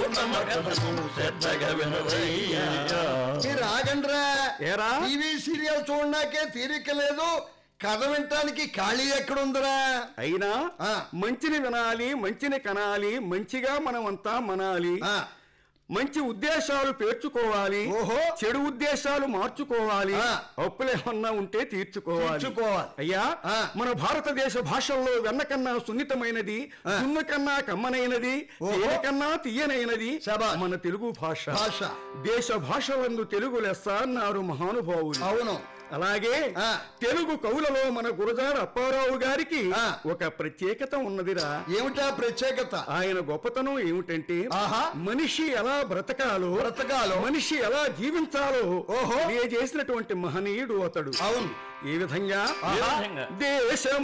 నమ్మకము శ్రద్ధగా వినవయ్యా మీరు ఆగండ్రా ఏరా? టీవీ సీరియల్ చూడడాకే తీరిక లేదు కథ వినటానికి ఖాళీ ఎక్కడుందిరా అయినా ఆ. మంచిని వినాలి మంచిని కనాలి మంచిగా మనమంతా మనాలి ఆ, మంచి ఉద్దేశాలు పేర్చుకోవాలి ఓహో. చెడు ఉద్దేశాలు మార్చుకోవాలి ఆ. అప్పులు ఏమన్నా ఉంటే తీర్చుకోవాలి తీర్చుకోవాలి. అయ్యా ఆ. మన భారతదేశ భాషల్లో వెన్న కన్నా సున్నితమైనది ఆ. సున్న కన్నా కమ్మనైనది ఓహో. తేనె కన్నా తీయనైనది శభాష్. మన తెలుగు భాష భాష. దేశ భాషలందు తెలుగు లెస్స అన్నారు మహానుభావులు అవును అలాగే ఆ. తెలుగు కవులలో మన గురజాడ అప్పారావు గారికి ఆ. ఒక ప్రత్యేకత ఉన్నదిరా ఏమిటా ప్రత్యేకత ఆయన గొప్పతనం ఏమిటంటే ఆహా. మనిషి ఎలా బ్రతకాలో బ్రతకాలో. మనిషి ఎలా జీవించాలో ఓహో. తెలియజేసినటువంటి మహనీయుడు అతడు అవును ఈ విధంగా ఏ విధంగా? దేశం